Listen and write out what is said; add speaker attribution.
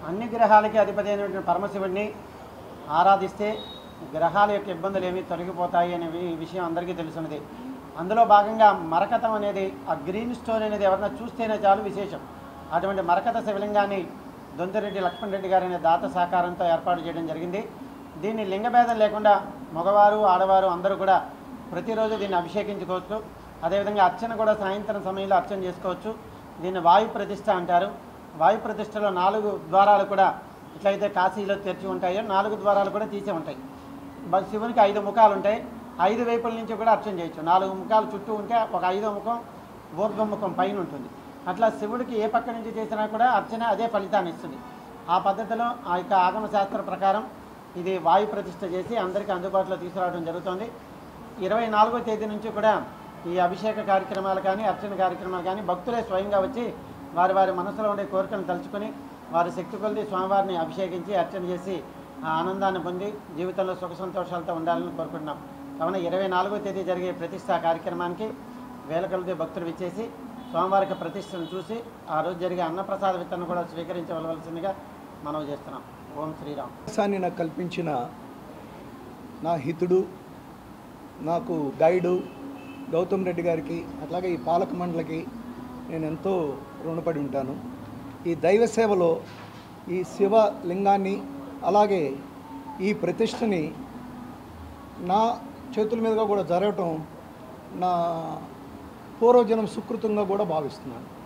Speaker 1: అన్ని గ్రహాలకి అధిపతి అయినటువంటి పరమశివుడిని ఆరాధిస్తే గ్రహాల యొక్క ఇబ్బందులు ఏమి తొలగిపోతాయి అనే వి- విషయం అందరికీ తెలుసున్నది అందులో భాగంగా మరకతం అనేది ఆ గ్రీన్ స్టోన్ అనేది ఎవరన్నా చూస్తేనే చాలు విశేషం అటువంటి మరకత శివలింగాన్ని దొంతిరెడ్డి లక్ష్మణ్ రెడ్డి గారి అనే దాత సహకారంతో ఏర్పాటు చేయడం జరిగింది దీన్ని లింగభేదం లేకుండా మగవారు ఆడవారు అందరూ కూడా ప్రతిరోజు దీన్ని అభిషేకించుకోవచ్చు అదేవిధంగా అర్చన కూడా సాయంత్రం సమయంలో అర్చన చేసుకోవచ్చు దీన్ని వాయు ప్రతిష్ఠ అంటారు వాయు ప్రతిష్టలో నాలుగు ద్వారాలు కూడా ఎట్లయితే కాశీలో తెరిచి ఉంటాయో నాలుగు ద్వారాలు కూడా తీసే ఉంటాయి బ- శివునికి ఐదు ముఖాలు ఉంటాయి ఐదు వైపుల నుంచి కూడా అర్చన చేయొచ్చు నాలుగు ముఖాలు చుట్టూ ఉంటే ఒక ఐదో ముఖం ఊర్ధ్వముఖం పైన ఉంటుంది అట్లా శివుడికి ఏ పక్క నుంచి చేసినా కూడా అర్చన అదే ఫలితాన్ని ఇస్తుంది ఆ పద్ధతిలో ఆ యొక్క ఆగమ శాస్త్ర ప్రకారం ఇది వాయు ప్రతిష్ఠ చేసి అందరికీ అందుబాటులో తీసుకురావడం జరుగుతుంది ఇరవై నాలుగో తేదీ నుంచి కూడా ఈ అభిషేక కార్యక్రమాలు కానీ అర్చన కార్యక్రమాలు కానీ భక్తులే స్వయంగా వచ్చి వారి వారి మనసులో ఉండే కోరికలను తలుచుకొని వారి శక్తి కొలిది స్వామివారిని అభిషేకించి అర్చన చేసి ఆ ఆనందాన్ని పొంది జీవితంలో సుఖ సంతోషాలతో ఉండాలని కోరుకుంటున్నాం కావున ఇరవై నాలుగో తేదీ జరిగే ప్రతిష్టా కార్యక్రమానికి వేల కొలది భక్తులు విచ్చేసి స్వామివారికి ప్రతిష్టను చూసి ఆ రోజు జరిగే అన్నప్రసాద విత్తనం కూడా స్వీకరించవలసిందిగా మనవి చేస్తున్నాం ఓం శ్రీరామ్
Speaker 2: అవకాశాన్ని నాకు కల్పించిన నా హితుడు నాకు గైడు గౌతమ్ రెడ్డి గారికి అట్లాగే ఈ పాలక మండలికి నేను ఎంతో రుణపడి ఉంటాను ఈ దైవ సేవలో ఈ శివలింగాన్ని అలాగే ఈ ప్రతిష్టని నా చేతుల మీదుగా కూడా జరగటం నా పూర్వజనం సుకృతంగా కూడా భావిస్తున్నాను